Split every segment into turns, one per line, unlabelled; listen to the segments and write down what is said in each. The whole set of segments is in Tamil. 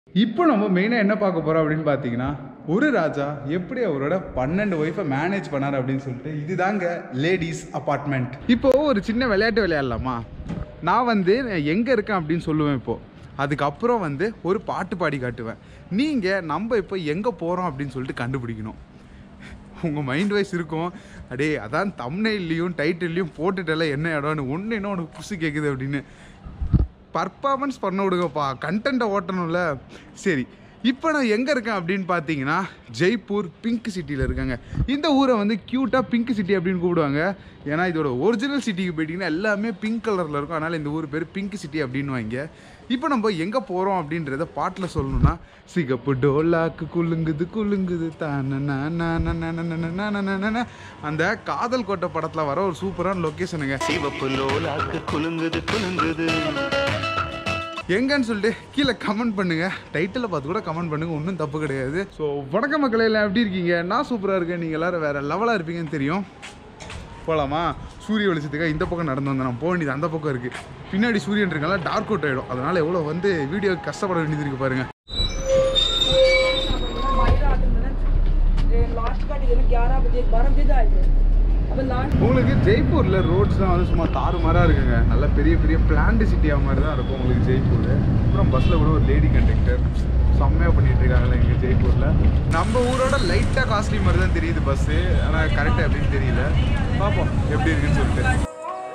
இப்போ நம்ம மெயினாக என்ன பார்க்க போகிறோம் அப்படின்னு பார்த்தீங்கன்னா ஒரு ராஜா எப்படி அவரோட பன்னெண்டு ஒய்ஃபை மேனேஜ் பண்ணார் அப்படின்னு சொல்லிட்டு இதுதாங்க லேடிஸ் அப்பார்ட்மெண்ட் இப்போ ஒரு சின்ன விளையாட்டு விளையாடலாமா நான் வந்து எங்கே இருக்கேன் அப்படின்னு சொல்லுவேன் இப்போது அதுக்கப்புறம் வந்து ஒரு பாட்டு பாடி காட்டுவேன் நீங்கள் நம்ம இப்போ எங்கே போகிறோம் அப்படின்னு சொல்லிட்டு கண்டுபிடிக்கணும் உங்கள் மைண்ட் வைஸ் இருக்கும் அடே அதான் தம்னைல்லையும் டைட்டில்லையும் போட்டுட்டல என்ன இடம்னு ஒன்று என்ன உனக்கு புதுசு கேட்குது அப்படின்னு பர்ஃபார்மன்ஸ் பண்ண விடுங்கப்பா கண்டென்ட்டை ஓட்டணும்ல சரி இப்போ நான் எங்கே இருக்கேன் அப்படின்னு பார்த்தீங்கன்னா ஜெய்ப்பூர் பிங்க் சிட்டியில் இருக்கேங்க இந்த ஊரை வந்து க்யூட்டாக பிங்க் சிட்டி அப்படின்னு கூப்பிடுவாங்க ஏன்னா இதோட ஒரிஜினல் சிட்டிக்கு போயிட்டீங்கன்னா எல்லாமே பிங்க் கலரில் இருக்கும் அதனால் இந்த ஊர் பேர் பிங்க் சிட்டி அப்படின்னு வாங்க இப்போ நம்ம எங்கே போகிறோம் அப்படின்றத பாட்டில் சொல்லணும்னா சிகப்பு டோலாக்கு குலுங்குது குலுங்குது தான அந்த காதல் கோட்டை படத்தில் வர ஒரு சூப்பரான லொக்கேஷனுங்க
சிவப்பு லோலாக்கு குலுங்குது குலுங்குது
எங்கன்னு சொல்லிட்டு கீழே கமெண்ட் பண்ணுங்க டைட்டில் பார்த்து கூட கமெண்ட் பண்ணுங்க ஒன்றும் தப்பு கிடையாது ஸோ வணக்க மக்களே எல்லாம் எப்படி இருக்கீங்க நான் சூப்பராக இருக்கேன் நீங்கள் எல்லாரும் வேற லெவலாக இருப்பீங்கன்னு தெரியும் போகலாமா சூரிய வெளிச்சத்துக்காக இந்த பக்கம் நடந்து வந்தேன் நான் போக வேண்டியது அந்த பக்கம் இருக்குது பின்னாடி சூரியன் இருக்கனால டார்க் அவுட் ஆகிடும் அதனால் எவ்வளோ வந்து வீடியோ கஷ்டப்பட வேண்டியது இருக்கு பாருங்க
बाहर आते मैंने लास्ट का टिकट ग्यारह बजे बारह बजे आए थे अब लास्ट
உங்களுக்கு ஜெய்ப்பூரில் ரோட்ஸ் தான் வந்து சும்மா தாறுமாறாக இருக்குங்க நல்ல பெரிய பெரிய பிளான்டு சிட்டியாக மாதிரி தான் இருக்கும் உங்களுக்கு ஜெய்ப்பூர் அப்புறம் பஸ்ஸில் கூட ஒரு லேடி கண்டக்டர் செம்மையாக பண்ணிட்டு இருக்காங்களே இங்கே ஜெய்ப்பூரில் நம்ம ஊரோட லைட்டாக காஸ்ட்லி மாதிரி தான் தெரியுது பஸ்ஸு ஆனால் கரெக்டாக எப்படின்னு தெரியல பார்ப்போம் எப்படி இருக்குன்னு சொல்லிட்டு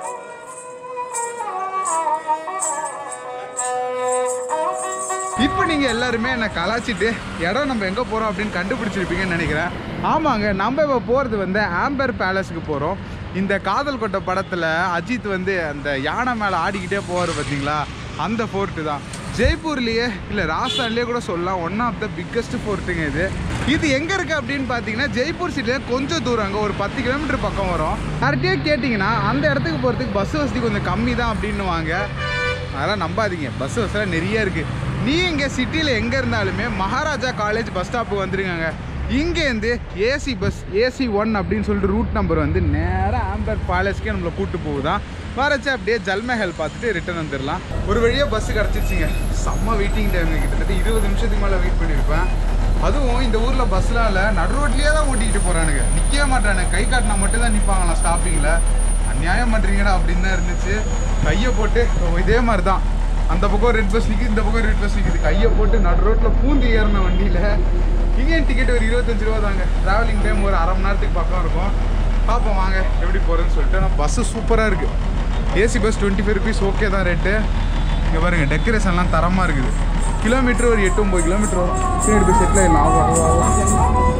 இப்போ நீங்கள் எல்லாருமே என்னை கலாச்சிட்டு இடம் நம்ம எங்கே போகிறோம் அப்படின்னு கண்டுபிடிச்சிருப்பீங்கன்னு நினைக்கிறேன் ஆமாங்க நம்ம இப்போ போகிறது வந்து ஆம்பர் பேலஸ்க்கு போகிறோம் இந்த காதல் கொட்ட படத்தில் அஜித் வந்து அந்த யானை மேலே ஆடிக்கிட்டே போவார் பார்த்தீங்களா அந்த ஃபோர்ட்டு தான் ஜெய்ப்பூர்லேயே இல்லை ராஜஸ்தான்லேயே கூட சொல்லலாம் ஒன் ஆஃப் த பிக்கஸ்ட் ஃபோர்ட்டுங்க இது இது எங்கே இருக்குது அப்படின்னு பார்த்தீங்கன்னா ஜெய்ப்பூர் சிட்டியில் கொஞ்சம் தூரம் அங்கே ஒரு பத்து கிலோமீட்டர் பக்கம் வரும் யார்கிட்டயே கேட்டிங்கன்னா அந்த இடத்துக்கு போகிறதுக்கு பஸ் வசதி கொஞ்சம் கம்மி தான் அப்படின்னுவாங்க அதெல்லாம் நம்பாதீங்க பஸ் வசதிலாம் நிறைய இருக்குது நீ இங்கே சிட்டியில் எங்கே இருந்தாலுமே மகாராஜா காலேஜ் பஸ் ஸ்டாப்புக்கு வந்துருங்க இங்கேருந்து ஏசி பஸ் ஏசி ஒன் அப்படின்னு சொல்லிட்டு ரூட் நம்பர் வந்து நேராக ஆம்பர் பேலஸ்க்கே நம்மளை கூட்டு போகுதான் வரச்சு அப்படியே ஜல்மஹல் பார்த்துட்டு ரிட்டர்ன் வந்துடலாம் ஒரு வழியாக பஸ் கிடச்சிருச்சுங்க செம்ம வெயிட்டிங் டைம் கிட்டத்தட்ட இருபது நிமிஷத்துக்கு மேலே வெயிட் பண்ணியிருப்பேன் அதுவும் இந்த ஊரில் பஸ்லாம் இல்லை நடு ரோட்லேயே தான் ஓட்டிக்கிட்டு போகிறானுங்க நிற்கவே மாட்டானுங்க கை காட்டினா மட்டும் தான் நிற்பாங்களாம் ஸ்டாப்பிங்கில் அநியாயம் பண்ணுறீங்கடா அப்படின்னு தான் இருந்துச்சு கையை போட்டு இதே மாதிரி தான் அந்த பக்கம் ரெட் பஸ் நிற்குது இந்த பக்கம் ரெட் பஸ் நிற்குது கையை போட்டு நடு ரோட்டில் பூந்து ஏறின வண்டியில் இங்கேயும் டிக்கெட் ஒரு இருபத்தஞ்சு ரூபா தாங்க ட்ராவலிங் டைம் ஒரு அரை மணி நேரத்துக்கு பக்கம் இருக்கும் பார்ப்போம் வாங்க எப்படி போகிறதுன்னு சொல்லிட்டு ஆனால் பஸ்ஸு சூப்பராக இருக்குது AC bus twenty five rupees okay தான் ரேட்டு இங்கே பாருங்கள் டெக்கரேஷன்லாம் தரமாக இருக்குது கிலோமீட்டர் ஒரு எட்டு ஒம்பது கிலோமீட்டர் வரும் பின்னாடி போய் செட்டில் ஆகிடலாம் ஆகும் ஆகும் ஆகும்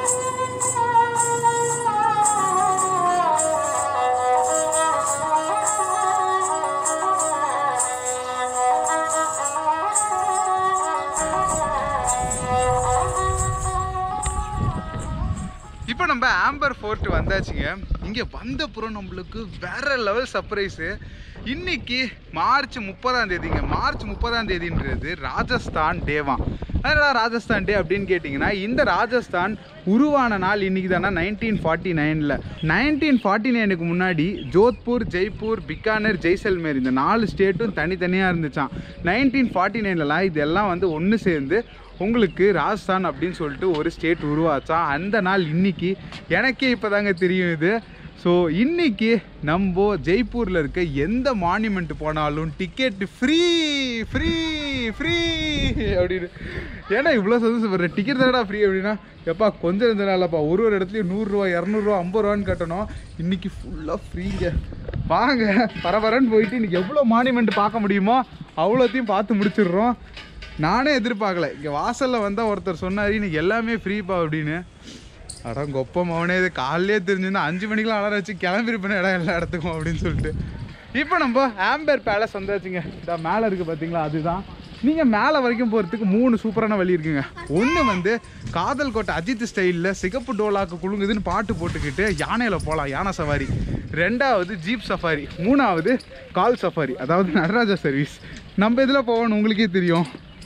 இப்போ நம்ம ஆம்பர் ஃபோர்ட் வந்தாச்சுங்க இங்கே வந்தப்புறம் நம்மளுக்கு வேற லெவல் சர்ப்ரைஸு இன்னைக்கு மார்ச் முப்பதாம் தேதிங்க மார்ச் முப்பதாம் தேதின்றது ராஜஸ்தான் டேவாம் அதனால் ராஜஸ்தான் டே அப்படின்னு கேட்டிங்கன்னா இந்த ராஜஸ்தான் உருவான நாள் இன்னைக்கு தானே நைன்டீன் ஃபார்ட்டி நைனில் நைன்டீன் ஃபார்ட்டி நைனுக்கு முன்னாடி ஜோத்பூர் ஜெய்ப்பூர் பிக்கானர் ஜெய்சல்மேர் இந்த நாலு ஸ்டேட்டும் தனித்தனியாக இருந்துச்சான் நைன்டீன் ஃபார்ட்டி நைன்லலாம் இதெல்லாம் வந்து ஒன்று சேர்ந்து உங்களுக்கு ராஜஸ்தான் அப்படின்னு சொல்லிட்டு ஒரு ஸ்டேட் உருவாச்சா அந்த நாள் இன்னைக்கு எனக்கே இப்போ தாங்க தெரியும் இது ஸோ இன்னைக்கு நம்ம ஜெய்ப்பூரில் இருக்க எந்த மான்யூமெண்ட் போனாலும் டிக்கெட் ஃப்ரீ ஃப்ரீ ஃப்ரீ அப்படின்னு ஏன்னா இவ்வளோ சந்தோஷப்படுற டிக்கெட் தானடா ஃப்ரீ அப்படின்னா எப்பா கொஞ்சம் இருந்த நாளப்பா ஒரு ஒரு இடத்துலையும் நூறுரூவா இரநூறுவா ஐம்பது ரூபான்னு கட்டணும் இன்னைக்கு ஃபுல்லாக ஃப்ரீங்க வாங்க பரபரன்னு போயிட்டு இன்னைக்கு எவ்வளோ மான்யூமெண்ட் பார்க்க முடியுமோ அவ்வளோத்தையும் பார்த்து முடிச்சிடுறோம் நானே எதிர்பார்க்கல இங்கே வாசலில் வந்தால் ஒருத்தர் சொன்னார் இன்னைக்கு எல்லாமே ஃப்ரீப்பா அப்படின்னு அடம் கொப்பம் அவனே இது காலையிலே தெரிஞ்சிருந்தா அஞ்சு மணிக்கெலாம் அலாரம் வச்சு கிளம்பிருப்பேன் இடம் எல்லா இடத்துக்கும் அப்படின்னு சொல்லிட்டு இப்போ நம்ம ஆம்பர் பேலஸ் வந்தாச்சுங்க இந்த மேலே இருக்குது பார்த்தீங்களா அதுதான் நீங்கள் மேலே வரைக்கும் போகிறதுக்கு மூணு சூப்பரான வழி இருக்குங்க ஒன்று வந்து காதல் கோட்டை அஜித் ஸ்டைலில் சிகப்பு டோலாக்கு குலுங்குதுன்னு பாட்டு போட்டுக்கிட்டு யானையில் போகலாம் யானை சவாரி ரெண்டாவது ஜீப் சஃபாரி மூணாவது கால் சஃபாரி அதாவது நடராஜா சர்வீஸ் நம்ம இதில் போகணும் உங்களுக்கே தெரியும்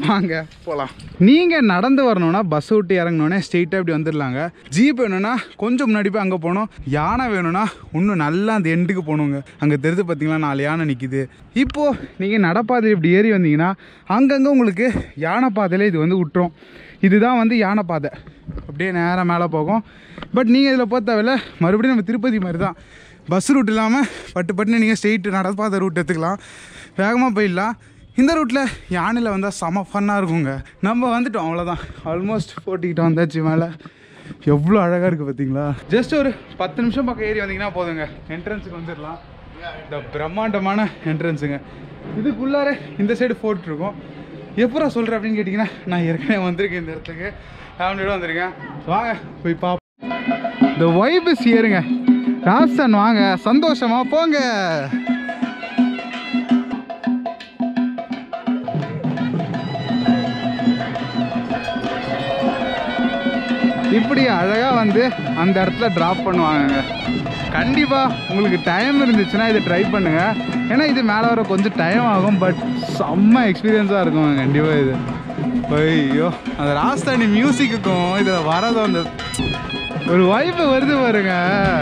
வாங்க போகலாம் நீங்கள் நடந்து வரணும்னா பஸ் விட்டு இறங்கணுன்னே ஸ்ட்ரெயிட்டாக இப்படி வந்துடலாங்க ஜீப் வேணும்னா கொஞ்சம் முன்னாடி போய் அங்கே போகணும் யானை வேணும்னா இன்னும் நல்லா அந்த எண்டுக்கு போகணுங்க அங்கே தெரிஞ்சு பார்த்தீங்களா நாலு யானை நிற்கிது இப்போது நீங்கள் நடப்பாதை இப்படி ஏறி வந்தீங்கன்னா அங்கங்கே உங்களுக்கு யானை பாதையில் இது வந்து விட்டுரும் இதுதான் வந்து யானை பாதை அப்படியே நேராக மேலே போகும் பட் நீங்கள் இதில் போக தேவையில்ல மறுபடியும் நம்ம திருப்பதி மாதிரி தான் பஸ் ரூட் இல்லாமல் பட்டு பட்டுன்னு நீங்கள் ஸ்ட்ரெயிட் நடப்பாத ரூட் எடுத்துக்கலாம் வேகமாக போயிடலாம் இந்த ரூட்டில் யானையில் வந்தால் செம ஃபன்னாக இருக்குங்க நம்ம வந்துட்டோம் அவ்வளோதான் ஆல்மோஸ்ட் போட்டிக்கிட்ட வந்தாச்சு மேலே எவ்வளோ அழகாக இருக்குது பார்த்தீங்களா ஜஸ்ட் ஒரு பத்து நிமிஷம் பக்கம் ஏறி வந்தீங்கன்னா போதுங்க என்ட்ரன்ஸுக்கு வந்துடலாம் இந்த பிரம்மாண்டமான என்ட்ரன்ஸுங்க இதுக்குள்ளார இந்த சைடு ஃபோர்ட் இருக்கும் எப்பரா சொல்கிறேன் அப்படின்னு கேட்டிங்கன்னா நான் ஏற்கனவே வந்திருக்கேன் இந்த இடத்துக்கு ஃபேமிலியோட வந்திருக்கேன் வாங்க போய் பார்ப்போம் இந்த வைப் ஏறுங்க ராசன் வாங்க சந்தோஷமா போங்க இப்படி அழகா வந்து அந்த இடத்துல டிராப் பண்ணுவாங்கங்க கண்டிப்பா உங்களுக்கு டைம் இருந்துச்சுன்னா இதை ட்ரை பண்ணுங்க ஏன்னா இது மேலே வர கொஞ்சம் டைம் ஆகும் பட் செம்ம எக்ஸ்பீரியன்ஸாக இருக்கும் கண்டிப்பாக இது ஐயோ அந்த ராஜஸ்தானி மியூசிக்குக்கும் இதில் வரதும் அந்த ஒரு வைப்பு வருது பாருங்க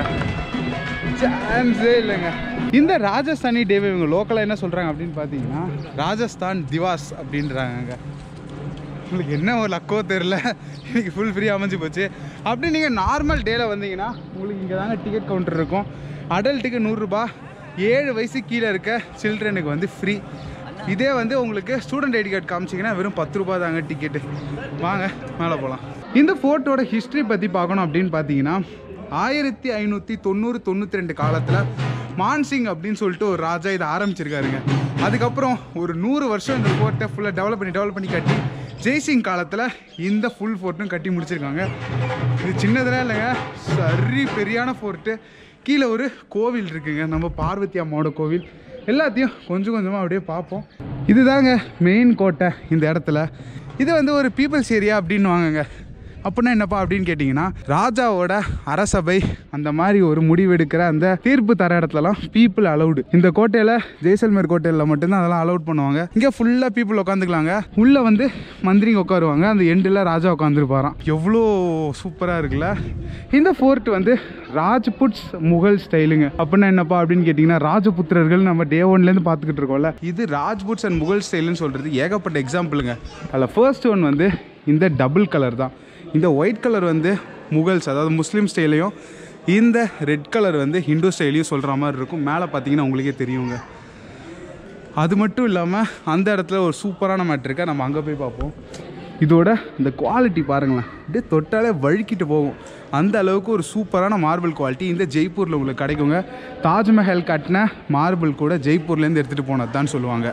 சான்ஸே இல்லைங்க இந்த ராஜஸ்தானி டேவை இவங்க லோக்கலாக என்ன சொல்கிறாங்க அப்படின்னு பார்த்தீங்கன்னா ராஜஸ்தான் திவாஸ் அப்படின்றாங்க உங்களுக்கு என்ன ஒரு லக்கோ தெரில இன்னைக்கு ஃபுல் ஃப்ரீ அமைஞ்சு போச்சு அப்படி நீங்கள் நார்மல் டேயில் வந்தீங்கன்னா உங்களுக்கு இங்கே தாங்க டிக்கெட் கவுண்டர் இருக்கும் அடல்ட்டுக்கு நூறுரூபா ஏழு வயசு கீழே இருக்க சில்ட்ரனுக்கு வந்து ஃப்ரீ இதே வந்து உங்களுக்கு ஸ்டூடெண்ட் ஐடி கார்டு காமிச்சிங்கன்னா வெறும் பத்து ரூபா தாங்க டிக்கெட்டு வாங்க மேலே போகலாம் இந்த ஃபோர்ட்டோட ஹிஸ்ட்ரி பற்றி பார்க்கணும் அப்படின்னு பார்த்தீங்கன்னா ஆயிரத்தி ஐநூற்றி தொண்ணூறு தொண்ணூற்றி ரெண்டு காலத்தில் மான்சிங் அப்படின்னு சொல்லிட்டு ஒரு ராஜா இதை ஆரம்பிச்சிருக்காருங்க அதுக்கப்புறம் ஒரு நூறு வருஷம் இந்த ஃபோர்ட்டை ஃபுல்லாக டெவலப் பண்ணி டெவலப் பண்ணி கட்டி ஜெய்சிங் காலத்தில் இந்த ஃபுல் ஃபோர்ட்டும் கட்டி முடிச்சிருக்காங்க இது சின்னதெல்லாம் இல்லைங்க சரி பெரியான ஃபோர்ட்டு கீழே ஒரு கோவில் இருக்குங்க நம்ம பார்வதி அம்மாவோட கோவில் எல்லாத்தையும் கொஞ்சம் கொஞ்சமாக அப்படியே பார்ப்போம் இதுதாங்க மெயின் கோட்டை இந்த இடத்துல இது வந்து ஒரு பீப்புள்ஸ் ஏரியா அப்படின்னு வாங்குங்க அப்படின்னா என்னப்பா அப்படின்னு கேட்டிங்கன்னா ராஜாவோட அரசபை அந்த மாதிரி ஒரு முடிவெடுக்கிற அந்த தீர்ப்பு தர இடத்துலலாம் பீப்புள் அலௌடு இந்த கோட்டையில் ஜெய்சல்மேர் கோட்டையில் மட்டும்தான் அதெல்லாம் அலௌட் பண்ணுவாங்க இங்கே ஃபுல்லாக பீப்புள் உட்காந்துக்கலாங்க உள்ளே வந்து மந்திரிங்க உட்காருவாங்க அந்த எண்டில் ராஜா உட்காந்துருப்பாராம் எவ்வளோ சூப்பராக இருக்குல்ல இந்த ஃபோர்ட் வந்து ராஜ்புட்ஸ் முகல் ஸ்டைலுங்க அப்படின்னா என்னப்பா அப்படின்னு கேட்டிங்கன்னா ராஜபுத்திரர்கள் நம்ம டே ஒன்லேருந்து பார்த்துக்கிட்டு இருக்கோம்ல இது ராஜ்புட்ஸ் அண்ட் முகல் ஸ்டைலுன்னு சொல்கிறது ஏகப்பட்ட எக்ஸாம்பிளுங்க அதில் ஃபர்ஸ்ட் ஒன் வந்து இந்த டபுள் கலர் தான் இந்த ஒயிட் கலர் வந்து முகல்ஸ் அதாவது முஸ்லீம் ஸ்டைலையும் இந்த ரெட் கலர் வந்து ஹிந்து ஸ்டைலையும் சொல்கிற மாதிரி இருக்கும் மேலே பார்த்தீங்கன்னா உங்களுக்கே தெரியுங்க அது மட்டும் இல்லாமல் அந்த இடத்துல ஒரு சூப்பரான மேட் இருக்கா நம்ம அங்கே போய் பார்ப்போம் இதோட இந்த குவாலிட்டி பாருங்களேன் அப்படியே தொட்டாலே வழுக்கிட்டு போகும் அந்த அளவுக்கு ஒரு சூப்பரான மார்பிள் குவாலிட்டி இந்த ஜெய்ப்பூரில் உங்களுக்கு கிடைக்குங்க தாஜ்மஹல் கட்டின மார்பிள் கூட ஜெய்ப்பூர்லேருந்து எடுத்துகிட்டு போனது தான் சொல்லுவாங்க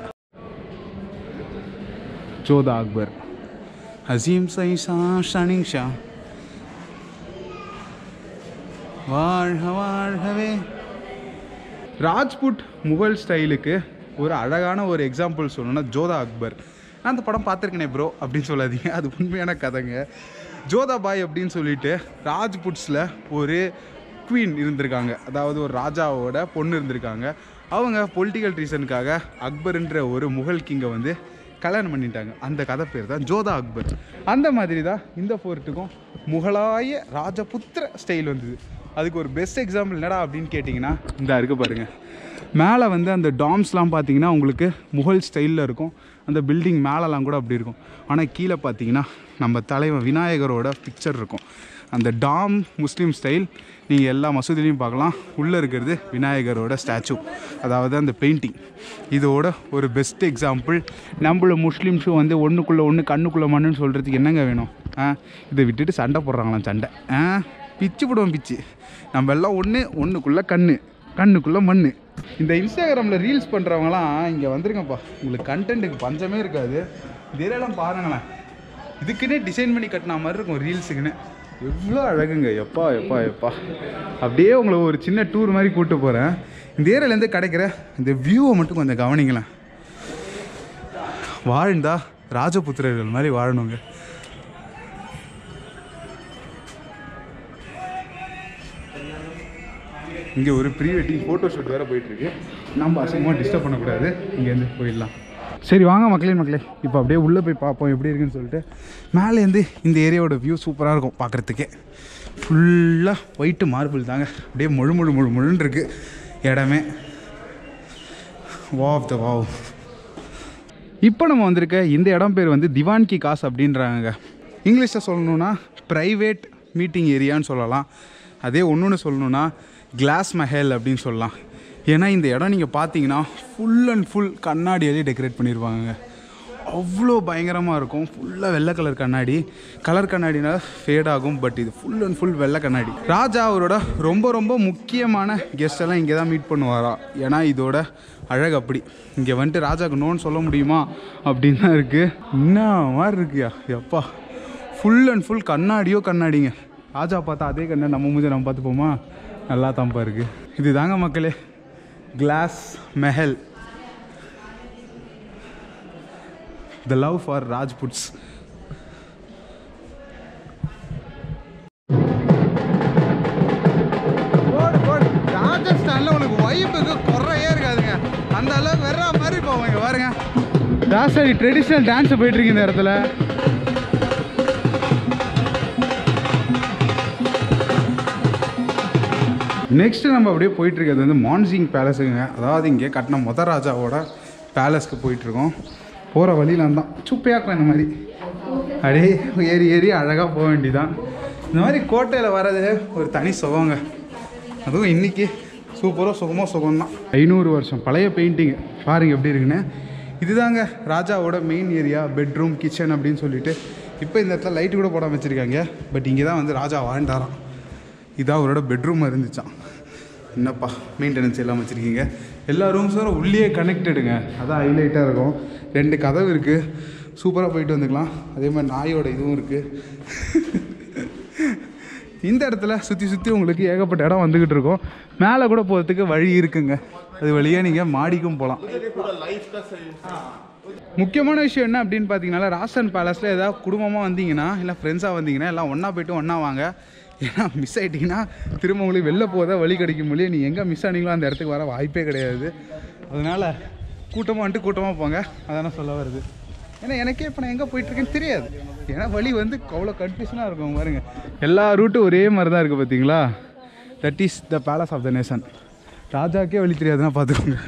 ஜோதா அக்பர் ஹசீம் சைஷா ஷனிங் ஷா வாழ்க வாழ்கவே ராஜ்புட் முகல் ஸ்டைலுக்கு ஒரு அழகான ஒரு எக்ஸாம்பிள் சொல்லணும்னா ஜோதா அக்பர் நான் அந்த படம் பார்த்துருக்கேனே ப்ரோ அப்படின்னு சொல்லாதீங்க அது உண்மையான கதைங்க ஜோதா பாய் அப்படின்னு சொல்லிட்டு ராஜ்புட்ஸில் ஒரு குவீன் இருந்திருக்காங்க அதாவது ஒரு ராஜாவோட பொண்ணு இருந்திருக்காங்க அவங்க பொலிட்டிக்கல் ரீசனுக்காக அக்பர்ன்ற ஒரு முகல் கிங்கை வந்து கல்யாணம் பண்ணிட்டாங்க அந்த கதை பேர் தான் ஜோதா அக்பர் அந்த மாதிரி தான் இந்த ஃபோர்ட்டுக்கும் முகலாய ராஜபுத்திர ஸ்டைல் வந்தது அதுக்கு ஒரு பெஸ்ட் எக்ஸாம்பிள் என்னடா அப்படின்னு கேட்டிங்கன்னா இந்த இருக்கு பாருங்கள் மேலே வந்து அந்த டாம்ஸ்லாம் பார்த்தீங்கன்னா உங்களுக்கு முகல் ஸ்டைலில் இருக்கும் அந்த பில்டிங் மேலெலாம் கூட அப்படி இருக்கும் ஆனால் கீழே பார்த்தீங்கன்னா நம்ம தலைவன் விநாயகரோட பிக்சர் இருக்கும் அந்த டாம் முஸ்லீம் ஸ்டைல் நீங்கள் எல்லா மசூதிலையும் பார்க்கலாம் உள்ளே இருக்கிறது விநாயகரோட ஸ்டாச்சு அதாவது அந்த பெயிண்டிங் இதோட ஒரு பெஸ்ட் எக்ஸாம்பிள் நம்மள முஸ்லீம்ஸும் வந்து ஒன்றுக்குள்ளே ஒன்று கண்ணுக்குள்ளே மண்ணுன்னு சொல்கிறதுக்கு என்னங்க வேணும் ஆ இதை விட்டுட்டு சண்டை போடுறாங்களாம் சண்டை ஆ பிச்சு போடுவோம் பிச்சு நம்ம எல்லாம் ஒன்று ஒன்றுக்குள்ளே கண்ணு கண்ணுக்குள்ளே மண் இந்த இன்ஸ்டாகிராமில் ரீல்ஸ் பண்ணுறவங்களாம் இங்கே வந்துருங்கப்பா உங்களுக்கு கண்டென்ட்டுக்கு பஞ்சமே இருக்காது இதெல்லாம் பாருங்களேன் இதுக்குன்னே டிசைன் பண்ணி கட்டின மாதிரி இருக்கும் ரீல்ஸுக்குன்னு எவ்வளோ அழகுங்க எப்பா எப்பா எப்பா அப்படியே உங்களை ஒரு சின்ன டூர் மாதிரி கூப்பிட்டு போகிறேன் இந்த ஏரியாலேருந்து கிடைக்கிற இந்த வியூவை மட்டும் கொஞ்சம் கவனிங்களேன் வாழ்ந்தா ராஜபுத்திரர்கள் மாதிரி வாழணுங்க இங்கே ஒரு ப்ரீ வெட்டிங் ஃபோட்டோ ஷூட் வேறு போயிட்டுருக்கு நம்ம அசிங்கமாக டிஸ்டர்ப் பண்ணக்கூடாது இங்கேருந்து போயிடலாம் சரி வாங்க மக்களே மக்களே இப்போ அப்படியே உள்ளே போய் பார்ப்போம் எப்படி இருக்குன்னு சொல்லிட்டு மேலேருந்து இந்த ஏரியாவோட வியூ சூப்பராக இருக்கும் பார்க்குறதுக்கே ஃபுல்லாக ஒயிட்டு மார்பிள் தாங்க அப்படியே முழு முழு முழு முழுன்னு இருக்கு இடமே வாவ் த வாவ் இப்போ நம்ம வந்திருக்க இந்த இடம் பேர் வந்து திவான் கி காஸ் அப்படின்றாங்க இங்கிலீஷில் சொல்லணும்னா ப்ரைவேட் மீட்டிங் ஏரியான்னு சொல்லலாம் அதே ஒன்றுன்னு சொல்லணும்னா கிளாஸ் மஹல் அப்படின்னு சொல்லலாம் ஏன்னா இந்த இடம் நீங்கள் பார்த்தீங்கன்னா ஃபுல் அண்ட் ஃபுல் கண்ணாடியாலே டெக்கரேட் பண்ணியிருப்பாங்க அவ்வளோ பயங்கரமாக இருக்கும் ஃபுல்லாக வெள்ளை கலர் கண்ணாடி கலர் கண்ணாடினா ஃபேட் ஆகும் பட் இது ஃபுல் அண்ட் ஃபுல் வெள்ளை கண்ணாடி ராஜா அவரோட ரொம்ப ரொம்ப முக்கியமான கெஸ்ட் எல்லாம் இங்கே தான் மீட் பண்ணுவாரா ஏன்னா இதோட அழகு அப்படி இங்கே வந்துட்டு ராஜாக்கு நோன்னு சொல்ல முடியுமா அப்படின்னு தான் இருக்குது என்ன மாதிரி இருக்குயா எப்பா ஃபுல் அண்ட் ஃபுல் கண்ணாடியோ கண்ணாடிங்க ராஜா பார்த்தா அதே கண்ணாடி நம்ம மூஞ்சி நம்ம பார்த்துப்போமா நல்லா தான்ப்பா இருக்குது இது தாங்க மக்களே glass Mahal the love for Rajputs போடு போடு ராஜஸ்தானில் உனக்கு வைப்புக்கு குறையே இருக்காதுங்க அந்த அளவுக்கு வெற மாதிரி போவாங்க பாருங்க ராஜஸ்தானி ட்ரெடிஷ்னல் டான்ஸ் போயிட்டு இருக்கு இந்த இடத்துல நெக்ஸ்ட் நம்ம அப்படியே போயிட்டு இருக்கிறது வந்து மான்சிங் பேலஸுங்க அதாவது இங்கே கட்டின முத ராஜாவோட பேலஸ்க்கு போயிட்டு இருக்கோம் போகிற வழியில தான் சுப்பையாக்கலாம் இந்த மாதிரி அப்படியே ஏறி ஏறி அழகாக போக வேண்டியதான் இந்த மாதிரி கோட்டையில் வர்றது ஒரு தனி சுகங்க அதுவும் இன்னைக்கு சூப்பராக சுகமோ சுகம் தான் ஐநூறு வருஷம் பழைய பெயிண்டிங் பாருங்க எப்படி இருக்குன்னு இதுதாங்க ராஜாவோட மெயின் ஏரியா பெட்ரூம் கிச்சன் அப்படின்னு சொல்லிட்டு இப்போ இந்த இடத்துல லைட்டு கூட போடாம வச்சுருக்காங்க பட் இங்கே தான் வந்து ராஜா வாழ்ந்தாராம் இதான் அவரோட பெட்ரூம் இருந்துச்சான் என்னப்பா மெயின்டெனன்ஸ் எல்லாம் வச்சுருக்கீங்க எல்லா ரூம்ஸும் உள்ளே கனெக்டடுங்க அதான் ஹைலைட்டாக இருக்கும் ரெண்டு கதவு இருக்குது சூப்பராக போயிட்டு வந்துக்கலாம் அதே மாதிரி நாயோட இதுவும் இருக்குது இந்த இடத்துல சுற்றி சுற்றி உங்களுக்கு ஏகப்பட்ட இடம் வந்துக்கிட்டு இருக்கும் மேலே கூட போகிறதுக்கு வழி இருக்குங்க அது வழியாக நீங்கள் மாடிக்கும் போகலாம் முக்கியமான விஷயம் என்ன அப்படின்னு பார்த்தீங்கன்னா ராசன் பேலஸில் ஏதாவது குடும்பமாக வந்தீங்கன்னா இல்லை ஃப்ரெண்ட்ஸாக வந்தீங்கன்னா எல்லாம் ஒன்றா போயிட்டு ஒன்றா வாங்க ஏன்னா மிஸ் ஆகிட்டிங்கன்னா திரும்ப உங்களுக்கு வெளில போதா வழி கிடைக்கும் மொழியே நீ எங்கே மிஸ் ஆனீங்களோ அந்த இடத்துக்கு வர வாய்ப்பே கிடையாது அதனால் கூட்டமாக வந்துட்டு கூட்டமாக போங்க அதான சொல்ல வருது ஏன்னா எனக்கே இப்போ நான் எங்கே போயிட்டுருக்கேன்னு தெரியாது ஏன்னா வழி வந்து அவ்வளோ கன்ஃபியூஷனாக இருக்கும் பாருங்க எல்லா ரூட்டும் ஒரே மாதிரி தான் இருக்குது பார்த்தீங்களா that is the palace of the nation ராஜாக்கே வழி தெரியாதுன்னா பார்த்துக்கோங்க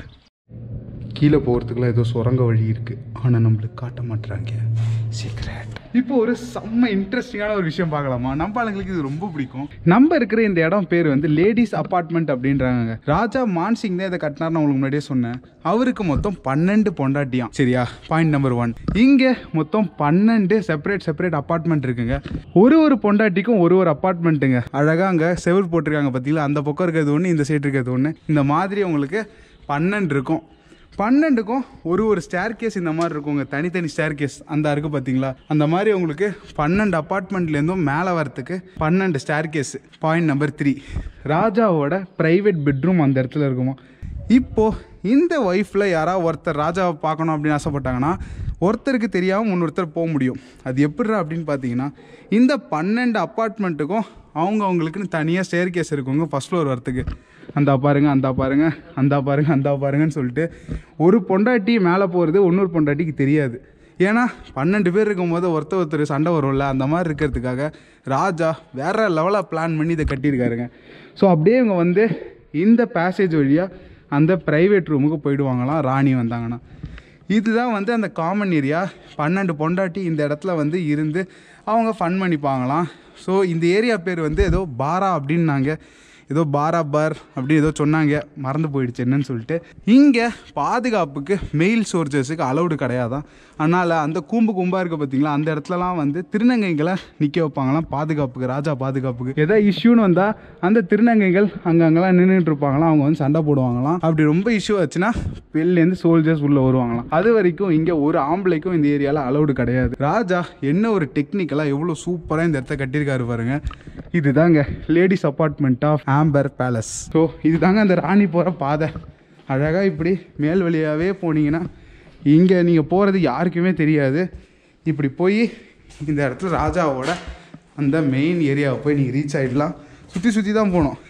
கீழே போகிறதுக்குலாம் ஏதோ சுரங்க வழி இருக்குது ஆனால் நம்மளுக்கு காட்ட மாட்டுறாங்க சீக்ரெட் இப்போ ஒரு செம்ம இன்ட்ரெஸ்டிங்கான ஒரு விஷயம் பார்க்கலாமா நம்ம ஆளுங்களுக்கு இது ரொம்ப பிடிக்கும் நம்ம இருக்கிற இந்த இடம் பேர் வந்து லேடிஸ் அப்பார்ட்மெண்ட் அப்படின்றாங்க ராஜா மான்சிங் தான் இதை கட்டினார்னு உங்களுக்கு முன்னாடியே சொன்னேன் அவருக்கு மொத்தம் பன்னெண்டு பொண்டாட்டியாம் சரியா பாயிண்ட் நம்பர் ஒன் இங்கே மொத்தம் பன்னெண்டு செப்பரேட் செப்பரேட் அப்பார்ட்மெண்ட் இருக்குங்க ஒரு ஒரு பொண்டாட்டிக்கும் ஒரு ஒரு அப்பார்ட்மெண்ட்டுங்க அழகாக அங்கே செவுர் போட்டிருக்காங்க பார்த்தீங்களா அந்த பக்கம் இருக்கிறது ஒன்று இந்த சைடு இருக்கிறது ஒன்று இந்த மாதிரி உங்களுக்கு பன்னெண்டு இருக்கும் பன்னெண்டுக்கும் ஒரு ஒரு ஸ்டேர் கேஸ் இந்த மாதிரி இருக்குங்க தனித்தனி ஸ்டேர் கேஸ் அந்த இருக்குது பார்த்தீங்களா அந்த மாதிரி உங்களுக்கு பன்னெண்டு அப்பார்ட்மெண்ட்லேருந்தும் மேலே வரத்துக்கு பன்னெண்டு staircase point number three ராஜாவோட ப்ரைவேட் பெட்ரூம் அந்த இடத்துல இருக்குமா இப்போது இந்த ஒய்ஃபில் யாராவது ஒருத்தர் ராஜாவை பார்க்கணும் அப்படின்னு ஆசைப்பட்டாங்கன்னா ஒருத்தருக்கு தெரியாமல் இன்னொருத்தர் போக முடியும் அது எப்படிரா அப்படின்னு பார்த்தீங்கன்னா இந்த பன்னெண்டு அப்பார்ட்மெண்ட்டுக்கும் அவங்க அவங்களுக்குன்னு தனியாக ஸ்டேர் கேஸ் இருக்குங்க ஃபஸ்ட் ஃப்ளோர் வரத்துக்கு அந்த பாருங்க அந்த பாருங்க அந்த பாருங்க அந்த பாருங்கன்னு சொல்லிட்டு ஒரு பொண்டாட்டி மேலே போகிறது இன்னொரு பொண்டாட்டிக்கு தெரியாது ஏன்னா பன்னெண்டு பேர் இருக்கும்போது ஒருத்தர் ஒருத்தர் சண்டை வரும்ல அந்த மாதிரி இருக்கிறதுக்காக ராஜா வேற லெவலாக பிளான் பண்ணி இதை கட்டியிருக்காருங்க ஸோ அப்படியே இவங்க வந்து இந்த பேசேஜ் வழியாக அந்த ப்ரைவேட் ரூமுக்கு போயிடுவாங்களாம் ராணி வந்தாங்கன்னா இதுதான் வந்து அந்த காமன் ஏரியா பன்னெண்டு பொண்டாட்டி இந்த இடத்துல வந்து இருந்து அவங்க ஃபன் பண்ணிப்பாங்களாம் ஸோ இந்த ஏரியா பேர் வந்து ஏதோ பாரா அப்படின்னாங்க ஏதோ பாரா பார் அப்படி ஏதோ சொன்னாங்க மறந்து போயிடுச்சு என்னன்னு சொல்லிட்டு இங்கே பாதுகாப்புக்கு மெயில் சோர்ஜர்ஸுக்கு அலௌடு கிடையாதான் அதனால் அந்த கூம்பு கூம்பாக இருக்க பார்த்தீங்களா அந்த இடத்துலலாம் வந்து திருநங்கைகளை நிற்க வைப்பாங்களாம் பாதுகாப்புக்கு ராஜா பாதுகாப்புக்கு எதாவது இஷ்யூன்னு வந்தால் அந்த திருநங்கைகள் அங்கங்கெல்லாம் நின்றுட்டு இருப்பாங்களாம் அவங்க வந்து சண்டை போடுவாங்களாம் அப்படி ரொம்ப இஷ்யூ ஆச்சுன்னா வெளிலேருந்து சோல்ஜர்ஸ் உள்ளே வருவாங்களாம் அது வரைக்கும் இங்கே ஒரு ஆம்பளைக்கும் இந்த ஏரியாவில் அலௌடு கிடையாது ராஜா என்ன ஒரு டெக்னிக்கலாக எவ்வளோ சூப்பராக இந்த இடத்த கட்டியிருக்காரு பாருங்க இதுதாங்க ladies apartment of Amber palace so இதுதாங்க அந்த ராணி போகிற பாதை அழகாக இப்படி மேல் வழியாகவே போனீங்கன்னா இங்கே நீங்கள் போகிறது யாருக்குமே தெரியாது இப்படி போய் இந்த இடத்துல ராஜாவோட அந்த மெயின் ஏரியாவை போய் நீங்கள் ரீச் ஆகிடலாம் சுற்றி சுற்றி தான் போகணும்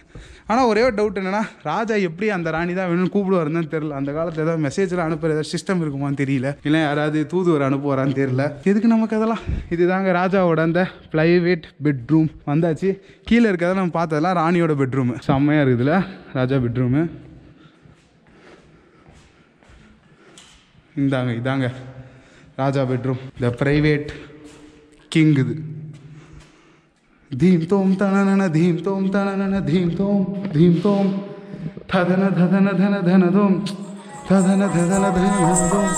ஆனால் ஒரே ஒரு டவுட் என்னன்னா ராஜா எப்படி அந்த ராணி தான் வேணும்னு கூப்பிடுவாருன்னு தெரியல அந்த காலத்தில் ஏதாவது மெசேஜ்லாம் அனுப்புற ஏதாவது சிஸ்டம் இருக்குமான்னு தெரியல இல்லை யாராவது தூதுவர் அனுப்புவாரான்னு தெரியல எதுக்கு நமக்கு அதெல்லாம் இதுதாங்க ராஜாவோட அந்த ப்ரைவேட் பெட்ரூம் வந்தாச்சு கீழே இருக்கிறத நம்ம பார்த்ததெல்லாம் ராணியோட பெட்ரூமு செம்மையாக இருக்குதுல்ல ராஜா பெட்ரூமு இந்தாங்க இதாங்க ராஜா பெட்ரூம் த ப்ரைவேட் கிங் இது धीम तोम तननन धीम तोम तननन धीम तोम धीम तोम धधन धधन धन धन धोम धधन धधन धन धन धोम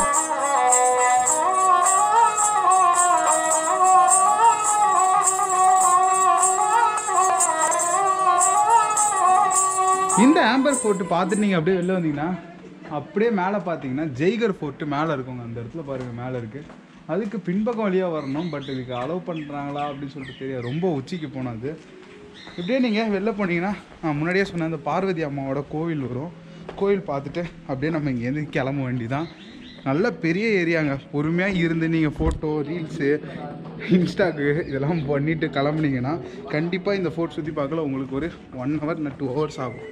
இந்த ஆம்பர் ஃபோர்ட் பார்த்துட்டு நீங்கள் அப்படியே வெளில வந்தீங்கன்னா அப்படியே மேலே பார்த்தீங்கன்னா ஜெய்கர் ஃபோர்ட்டு மேலே இருக்குங்க அந்த இடத்துல பாருங்கள் மேலே இருக்குது அதுக்கு பின்பக்கம் வழியாக வரணும் பட் இதுக்கு அலோவ் பண்ணுறாங்களா அப்படின்னு சொல்லிட்டு தெரியாது ரொம்ப உச்சிக்கு போனோம் அது இப்படியே நீங்கள் வெளில போனீங்கன்னா நான் முன்னாடியே சொன்ன அந்த பார்வதி அம்மாவோட கோவில் வரும் கோவில் பார்த்துட்டு அப்படியே நம்ம இங்கேருந்து கிளம்ப வேண்டிதான் நல்ல பெரிய ஏரியாங்க பொறுமையாக இருந்து நீங்கள் ஃபோட்டோ ரீல்ஸு இன்ஸ்டாக்கு இதெல்லாம் பண்ணிட்டு கிளம்புனீங்கன்னா கண்டிப்பாக இந்த ஃபோர்ட் சுற்றி பார்க்கல உங்களுக்கு ஒரு ஒன் ஹவர் இல்லை டூ ஹவர்ஸ் ஆகும்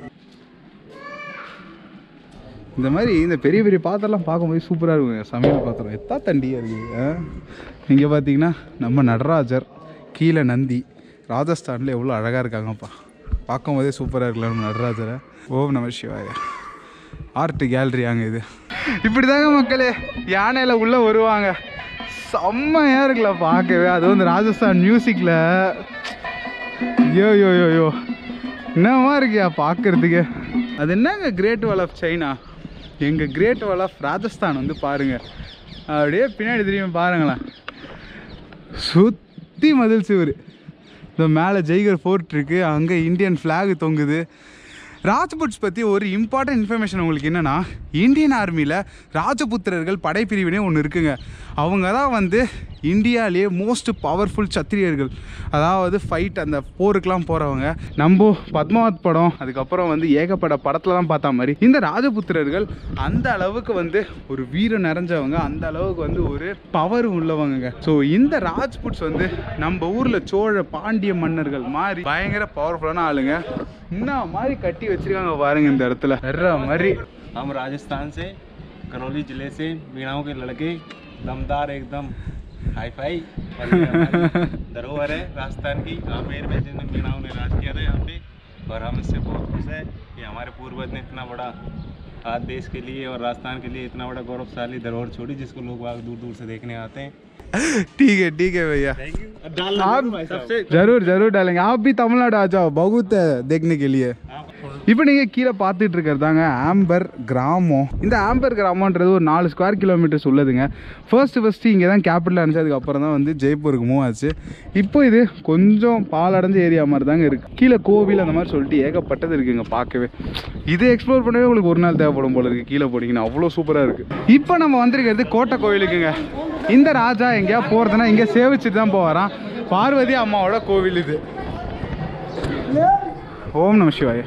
இந்த மாதிரி இந்த பெரிய பெரிய பாத்திரம்லாம் பார்க்கும்போது சூப்பராக இருக்குங்க சமையல் பாத்திரம் எத்தா தண்டியாக இருக்குது இங்கே பார்த்தீங்கன்னா நம்ம நடராஜர் கீழே நந்தி ராஜஸ்தானில் எவ்வளோ அழகாக இருக்காங்கப்பா பார்க்கும்போதே சூப்பராக இருக்குல்ல நம்ம நடராஜரை ஓம் நம சிவாய ஆர்ட் கேலரி அங்கே இது இப்படி தாங்க மக்களே யானையில் உள்ளே வருவாங்க செம்மையாக இருக்குல்ல பார்க்கவே அதுவும் இந்த ராஜஸ்தான் மியூசிக்கில் ஐயோ யோ யோ யோ என்னமா இருக்கியா பார்க்கறதுக்கு அது என்னங்க கிரேட் வால் ஆஃப் சைனா எங்கள் கிரேட் வால் ஆஃப் ராஜஸ்தான் வந்து பாருங்க அப்படியே பின்னாடி திரும்பி பாருங்களேன் சுற்றி மதில் சுவர் இந்த மேலே ஜெய்கர் ஃபோர்ட் இருக்குது அங்கே இந்தியன் ஃப்ளாக் தொங்குது ராஜ்புட்ஸ் பற்றி ஒரு இம்பார்ட்டன்ட் இன்ஃபர்மேஷன் உங்களுக்கு என்னென்னா இந்தியன் ஆர்மியில் ராஜபுத்திரர்கள் படைப்பிரிவினே ஒன்று இருக்குங்க அவங்க தான் வந்து இந்தியாவிலேயே மோஸ்ட் பவர்ஃபுல் சத்திரியர்கள் அதாவது ஃபைட் அந்த போருக்கெலாம் போகிறவங்க நம்ம பத்மாவத் படம் அதுக்கப்புறம் வந்து ஏகப்பட்ட படத்துலலாம் பார்த்த மாதிரி இந்த ராஜபுத்திரர்கள் அந்த அளவுக்கு வந்து ஒரு வீரம் நிறைஞ்சவங்க அந்த அளவுக்கு வந்து ஒரு பவர் உள்ளவங்க ஸோ இந்த ராஜ்புட்ஸ் வந்து நம்ம ஊரில் சோழ பாண்டிய மன்னர்கள் மாதிரி பயங்கர பவர்ஃபுல்லான ஆளுங்க என்ன மாதிரி கட்டி வச்சிருக்காங்க பாருங்க இந்த இடத்துல வர்ற மாதிரி
हम राजस्थान से करौली जिले से मीणाओं के लड़के दमदार एकदम हाई फाई धरोहर है राजस्थान की आमेर में जिन मीणाओं ने राज किया था यहाँ पे और हम इससे बहुत खुश हैं कि हमारे पूर्वज ने इतना बड़ा आज देश के लिए और राजस्थान के लिए इतना बड़ा गौरवशाली धरोहर छोड़ी जिसको लोग बाग दूर दूर से देखने आते हैं
ठीक है ठीक है भैया आप जरूर जरूर डालेंगे आप भी तमिलनाडु आ जाओ बहुत है देखने के लिए இப்போ நீங்கள் கீழே பார்த்துட்டு இருக்கிறதாங்க ஆம்பர் கிராமம் இந்த ஆம்பர் கிராமன்றது ஒரு நாலு ஸ்கொயர் கிலோமீட்டர்ஸ் உள்ளதுங்க ஃபர்ஸ்ட் ஃபஸ்ட்டு இங்கே தான் கேபிட்டல் இருந்துச்சு அதுக்கப்புறம் தான் வந்து ஜெய்ப்பூருக்கு மூவ் ஆச்சு இப்போ இது கொஞ்சம் பாலடைஞ்ச ஏரியா மாதிரி தாங்க இருக்குது கீழே கோவில் அந்த மாதிரி சொல்லிட்டு ஏகப்பட்டது இருக்குங்க பார்க்கவே இது எக்ஸ்ப்ளோர் பண்ணவே உங்களுக்கு ஒரு நாள் தேவைப்படும் போல இருக்குது கீழே போனீங்கன்னா அவ்வளோ சூப்பராக இருக்குது இப்போ நம்ம வந்திருக்கிறது கோட்டை கோவிலுக்குங்க இந்த ராஜா எங்கேயா போகிறதுனா இங்கே சேவிச்சுட்டு தான் போவாராம் பார்வதி அம்மாவோட கோவில் இது ஓம் நம சிவாய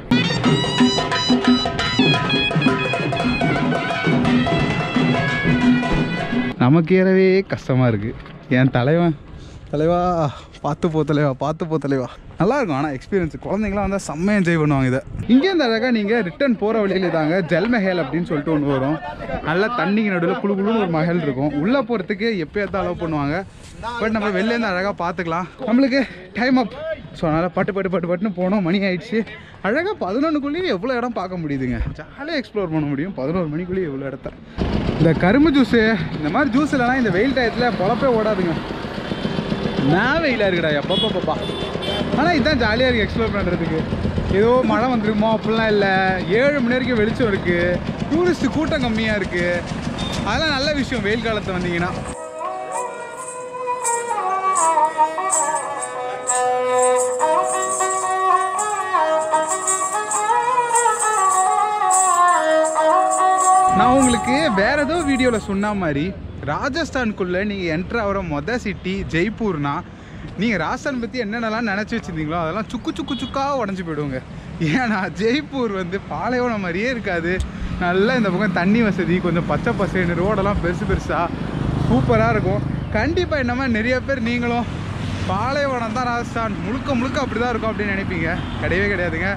நமக்கு ஏறவே கஷ்டமாக இருக்குது என் தலைவன் தலைவா பார்த்து போ தலைவா பார்த்து போ தலைவா நல்லா இருக்கும் ஆனால் எக்ஸ்பீரியன்ஸ் குழந்தைங்களாம் வந்தால் செம்ம என்ஜாய் பண்ணுவாங்க இதை இங்கேருந்து அழகாக நீங்கள் ரிட்டர்ன் போகிற வழியில் தாங்க ஜல் மஹேல் அப்படின்னு சொல்லிட்டு ஒன்று வரும் நல்லா தண்ணிக்கு நடுவில் குழு குழுன்னு ஒரு மஹல் இருக்கும் உள்ளே போகிறதுக்கு எப்போயாவது அலோவ் பண்ணுவாங்க பட் நம்ம வெளிலேருந்து அழகாக பார்த்துக்கலாம் நம்மளுக்கு டைம் அப் ஸோ அதனால் பட்டு பட்டு பட்டு பட்டுன்னு போனோம் மணி ஆயிடுச்சு அழகாக பதினொன்றுக்குள்ளேயே எவ்வளோ இடம் பார்க்க முடியுதுங்க ஜாலியாக எக்ஸ்ப்ளோர் பண்ண முடியும் பதினோரு மணிக்குள்ளேயே எவ்வளோ இடத்த இந்த கரும்பு ஜூஸு இந்த மாதிரி ஜூஸ் இல்லைனா இந்த வெயில் டயத்தில் பொழப்பே ஓடாதுங்க நான் வெயிலாக இருக்குடா எப்பப்பப்பா ஆனால் இதுதான் ஜாலியாக இருக்குது எக்ஸ்ப்ளோர் பண்ணுறதுக்கு ஏதோ மழை வந்துருமோ அப்படிலாம் இல்லை ஏழு மணி வரைக்கும் வெளிச்சம் இருக்குது டூரிஸ்ட் கூட்டம் கம்மியாக இருக்குது அதெல்லாம் நல்ல விஷயம் வெயில் காலத்தில் வந்தீங்கன்னா நான் உங்களுக்கு வேற ஏதோ வீடியோவில் சொன்ன மாதிரி ராஜஸ்தானுக்குள்ளே நீங்கள் என்ட்ரு ஆகிற மொதல் சிட்டி ஜெய்ப்பூர்னா நீங்கள் ராஜஸ்தான் பற்றி என்னென்னலாம் நினச்சி வச்சுருந்தீங்களோ அதெல்லாம் சுக்கு சுக்கு சுக்காக உடஞ்சி போயிடுவோங்க ஏன்னா ஜெய்ப்பூர் வந்து பாலைவனம் மாதிரியே இருக்காது நல்லா இந்த பக்கம் தண்ணி வசதி கொஞ்சம் பச்சை பசேன்னு ரோடெல்லாம் பெருசு பெருசாக சூப்பராக இருக்கும் கண்டிப்பாக என்ன மாதிரி நிறைய பேர் நீங்களும் பாலைவனம் தான் ராஜஸ்தான் முழுக்க முழுக்க அப்படி தான் இருக்கும் அப்படின்னு நினைப்பீங்க கிடையவே கிடையாதுங்க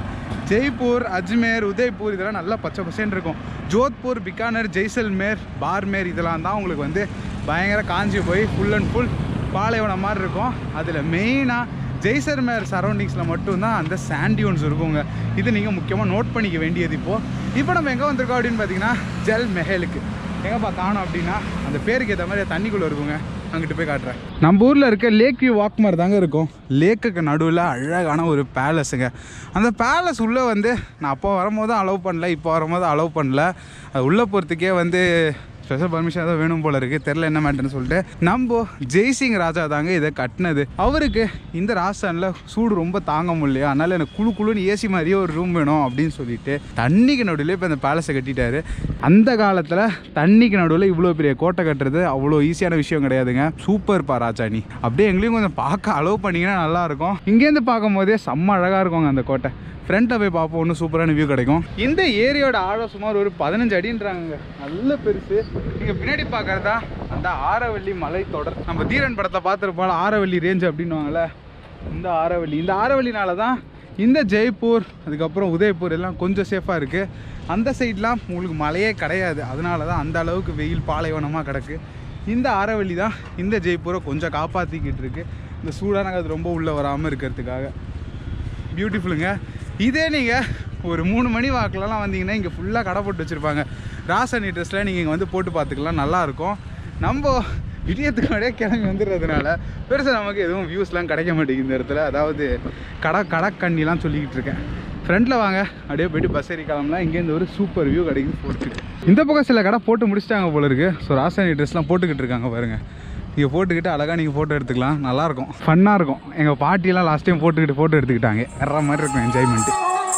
ஜெய்ப்பூர் அஜ்மேர் உதய்பூர் இதெல்லாம் நல்லா பச்சை பசேன்னு இருக்கும் ஜோத்பூர் பிகானர் ஜெய்சல்மேர் பார்மேர் இதெல்லாம் தான் உங்களுக்கு வந்து பயங்கர காஞ்சி போய் ஃபுல் அண்ட் ஃபுல் பாலைவனம் மாதிரி இருக்கும் அதில் மெயினாக ஜெய்சல்மேர் சரௌண்டிங்ஸில் மட்டும்தான் அந்த சாண்டியூன்ஸ் இருக்குங்க இது நீங்கள் முக்கியமாக நோட் பண்ணிக்க வேண்டியது இப்போது இப்போ நம்ம எங்கே வந்திருக்கோம் அப்படின்னு பார்த்தீங்கன்னா ஜல் மெஹலுக்கு எங்கப்பா காணோம் அப்படின்னா அந்த பேருக்கு ஏற்ற மாதிரி தண்ணிக்குள்ளே இருக்குங்க அங்கிட்டு போய் காட்டுறேன் நம்ம ஊரில் இருக்க லேக் வியூ வாக் மாதிரி தாங்க இருக்கும் லேக்குக்கு நடுவில் அழகான ஒரு பேலஸுங்க அந்த பேலஸ் உள்ளே வந்து நான் அப்போ வரும்போது அலோவ் பண்ணல இப்போ வரும்போது அலோவ் பண்ணல அது உள்ளே போகிறதுக்கே வந்து ஸ்பெஷல் பர்மிஷன் ஏதோ வேணும் போல இருக்குது தெரில என்ன மேட்டர்னு சொல்லிட்டு நம்ம ஜெய்சிங் ராஜா தாங்க இதை கட்டினது அவருக்கு இந்த ராஜஸ்தானில் சூடு ரொம்ப தாங்க முடியலையா அதனால் எனக்கு குழு குழுன்னு ஏசி மாதிரியே ஒரு ரூம் வேணும் அப்படின்னு சொல்லிட்டு தண்ணிக்கு நடுவில் இப்போ இந்த பேலஸை கட்டிட்டாரு அந்த காலத்தில் தண்ணிக்கு நடுவில் இவ்வளோ பெரிய கோட்டை கட்டுறது அவ்வளோ ஈஸியான விஷயம் கிடையாதுங்க சூப்பர் பா ராஜா நீ அப்படியே எங்களையும் கொஞ்சம் பார்க்க அலோவ் பண்ணிங்கன்னா நல்லாயிருக்கும் இங்கேருந்து பார்க்கும்போதே செம்ம அழகாக இருக்குங்க அந்த கோட்டை ஃப்ரண்ட்டை போய் பார்ப்போம் இன்னும் சூப்பரான வியூ கிடைக்கும் இந்த ஏரியோட ஆழம் சுமார் ஒரு பதினஞ்சு அடின்றாங்க நல்ல பெருசு நீங்கள் பின்னாடி பார்க்குறதா அந்த ஆரவள்ளி மலை தொடர் நம்ம தீரன் படத்தை பார்த்துருப்போம் ஆரவள்ளி ரேஞ்ச் அப்படின்னுவாங்கல்ல இந்த ஆரவள்ளி இந்த ஆரவள்ளினால தான் இந்த ஜெய்ப்பூர் அதுக்கப்புறம் உதய்பூர் எல்லாம் கொஞ்சம் சேஃபாக இருக்குது அந்த சைட்லாம் உங்களுக்கு மழையே கிடையாது அதனால தான் அந்த அளவுக்கு வெயில் பாலைவனமாக கிடக்கு இந்த ஆரவள்ளி தான் இந்த ஜெய்ப்பூரை கொஞ்சம் காப்பாற்றிக்கிட்டு இருக்கு இந்த சூடான அது ரொம்ப உள்ளே வராமல் இருக்கிறதுக்காக பியூட்டிஃபுல்லுங்க இதே நீங்கள் ஒரு மூணு மணி வாக்கிலலாம் வந்தீங்கன்னா இங்கே ஃபுல்லாக கடை போட்டு வச்சுருப்பாங்க ராசனி ட்ரெஸ்ஸில் நீங்கள் இங்கே வந்து போட்டு பார்த்துக்கலாம் நல்லாயிருக்கும் நம்ம விடியத்துக்கு முன்னாடியே கிளம்பி வந்துடுறதுனால பெருசாக நமக்கு எதுவும் வியூஸ்லாம் கிடைக்க மாட்டேங்குது இந்த இடத்துல அதாவது கடை கடக்கண்ணிலாம் சொல்லிக்கிட்டு இருக்கேன் ஃப்ரண்ட்டில் வாங்க அப்படியே போயிட்டு பஸ் ஏறி கிளம்பலாம் இங்கேருந்து ஒரு சூப்பர் வியூ கிடைக்குது போகிறதுக்கு இந்த பக்கம் சில கடை போட்டு முடிச்சிட்டாங்க போல இருக்கு ஸோ ராசாயனி ட்ரெஸ்லாம் போட்டுக்கிட்டு இருக்காங்க பாருங்கள் இங்கே போட்டுக்கிட்டு அழகாக நீங்கள் ஃபோட்டோ எடுத்துக்கலாம் நல்லாயிருக்கும் ஃபன்னாக இருக்கும் எங்கள் பாட்டியெல்லாம் லாஸ்ட் டைம் போட்டுக்கிட்டு ஃபோட்டோ எடுத்துக்கிட்டாங்க வர்ற மாதிரி இருக்கும் என்ஜாய்மெண்ட்டு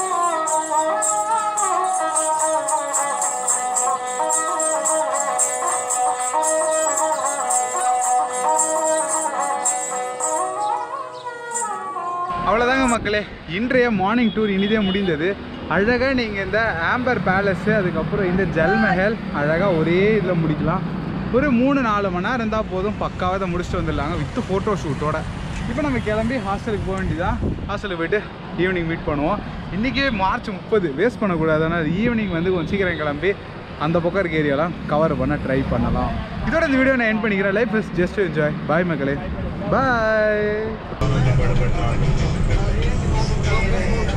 அவ்வளோதாங்க மக்களே இன்றைய மார்னிங் டூர் இனிதே முடிந்தது அழகாக நீங்கள் இந்த ஆம்பர் பேலஸு அதுக்கப்புறம் இந்த ஜல் மஹல் அழகாக ஒரே இதில் முடிக்கலாம் ஒரு மூணு நாலு மணி நேரம் இருந்தால் போதும் பக்காவாக இதை முடிச்சுட்டு வந்துடலாங்க வித் ஃபோட்டோ ஷூட்டோட இப்போ நம்ம கிளம்பி ஹாஸ்டலுக்கு போக வேண்டியதான் ஹாஸ்டலுக்கு போயிட்டு ஈவினிங் மீட் பண்ணுவோம் இன்றைக்கி மார்ச் முப்பது வேஸ்ட் பண்ணக்கூடாது அதனால் ஈவினிங் வந்து கொஞ்சம் சீக்கிரம் கிளம்பி அந்த பக்கம் இருக்க ஏரியாலாம் கவர் பண்ண ட்ரை பண்ணலாம் இதோட இந்த வீடியோ நான் என் பண்ணிக்கிறேன் life is just enjoy bye மக்களே பாய்